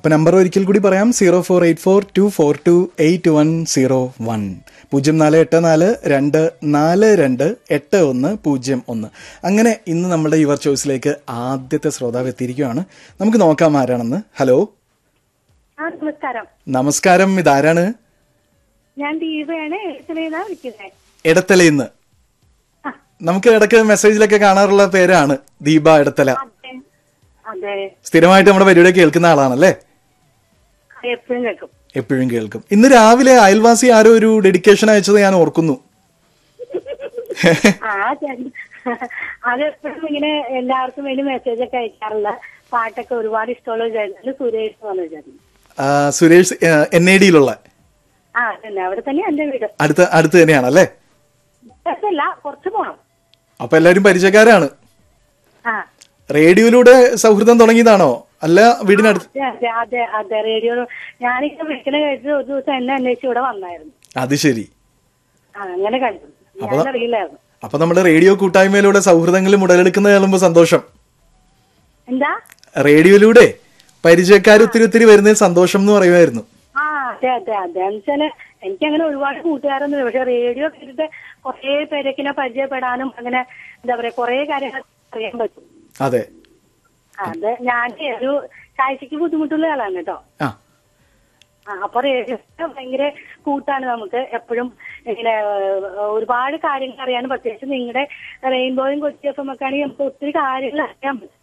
അപ്പൊ നമ്പർ ഒരിക്കൽ കൂടി പറയാം zero four eight four two four two eight one zero one പൂജ്യം നാല് എട്ട് നാല് രണ്ട് നാല് രണ്ട് എട്ട് ഒന്ന് പൂജ്യം ഒന്ന് അങ്ങനെ ഇന്ന് നമ്മുടെ യുവർ ചോയ്സിലേക്ക് ആദ്യത്തെ ശ്രോതാവ് എത്തിയിരിക്കുകയാണ് നമുക്ക് നോക്കാം ആരാണെന്ന് ഹലോ ആ നമസ്കാരം നമസ്കാരം ഇതാരാണ് ഞാൻ ദീപയാണ് എഴുത്തിലേന്നാ വിളിക്കുന്നത് ഇടത്തലയിന്ന് ആ. നമുക്ക് ഇടയ്ക്ക് മെസ്സേജിലൊക്കെ കാണാറുള്ള പേരാണ് ദീപ ഇടത്തല അതെ അതെ സ്ഥിരമായിട്ട് നമ്മുടെ പരിപാടി കേൾക്കുന്ന ആളാണല്ലേ എപ്പോഴും കേൾക്കും എപ്പോഴും കേൾക്കും ഇന്ന് രാവിലെ അയൽവാസി ആരോ ഒരു ഡെഡിക്കേഷൻ അയച്ചത് ഞാൻ ഓർക്കുന്നു ആ ചേട്ടൻ അത് എപ്പോഴും ഇങ്ങനെ എല്ലാവർക്കും വേണ്ടി മെസ്സേജ് ഒക്കെ അയക്കാറുള്ള പാട്ടൊക്കെ ഒരുപാട് ഇഷ്ടമുള്ള ചേട്ടൻ സുരേഷ് എന്ന് പറഞ്ഞ ചേട്ടൻ ആ, സുരേഷ് എൻ ഐ ഡിയിലുള്ള ആ അതന്നെ അവിടെ തന്നെ എന്റെ വീട് അടുത്ത അടുത്ത് തന്നെയാണ് അല്ലേ അതല്ല കുറച്ച് പോണം അപ്പൊ എല്ലാരും പരിചയക്കാരാണ് ആ റേഡിയോയിലൂടെ സൗഹൃദം തുടങ്ങിയതാണോ അല്ല വീടിനടുത്ത് അതെ അതെ അതെ അതെ റേഡിയോ ഞാനിങ്ങനെ വിളിക്കണ കഴിച്ച് ഒരു ദിവസം എന്നെ അന്വേഷിച്ച് ഇവിടെ വന്നായിരുന്നു അത് ശരി ആ അങ്ങനെ കണ്ടു ഞാൻ അറിയില്ലായിരുന്നു അപ്പൊ നമ്മുടെ റേഡിയോ കൂട്ടായ്മയിലൂടെ സൗഹൃദങ്ങൾ ഉടലെടുക്കുന്നത് കാണുമ്പോൾ സന്തോഷം എന്താ റേഡിയോയിലൂടെ പരിചയക്കാർ ഒത്തിരി ഒത്തിരി വരുന്നതിൽ സന്തോഷം എന്ന് പറയുമായിരുന്നു ആ അതെ അതെ അതെ എന്നുവെച്ചാല് എനിക്ക് അങ്ങനെ ഒരുപാട് കൂട്ടുകാരൊന്നും പക്ഷെ റേഡിയോ കേട്ടിട്ട് കുറെ പേരൊക്കെ പരിചയപ്പെടാനും അങ്ങനെ എന്താ പറയാ കുറെ കാര്യങ്ങൾ അറിയാൻ പറ്റും അതെ അത് ഞാൻ ഒരു കാഴ്ചക്ക് ബുദ്ധിമുട്ടുള്ള ആളാണ് കേട്ടോ ആ ആ, അപ്പൊ റേഡിയോ ഭയങ്കര കൂട്ടാണ് നമുക്ക് എപ്പോഴും ഇങ്ങനെ ഏഹ്, ഒരുപാട് കാര്യങ്ങൾ അറിയാനും പ്രത്യേകിച്ച് നിങ്ങളുടെ റെയിൻബോയും കൊച്ചി എഫ് എം ഒക്കെ ആണെങ്കിൽ നമുക്ക് ഒത്തിരി കാര്യങ്ങൾ അറിയാൻ പറ്റും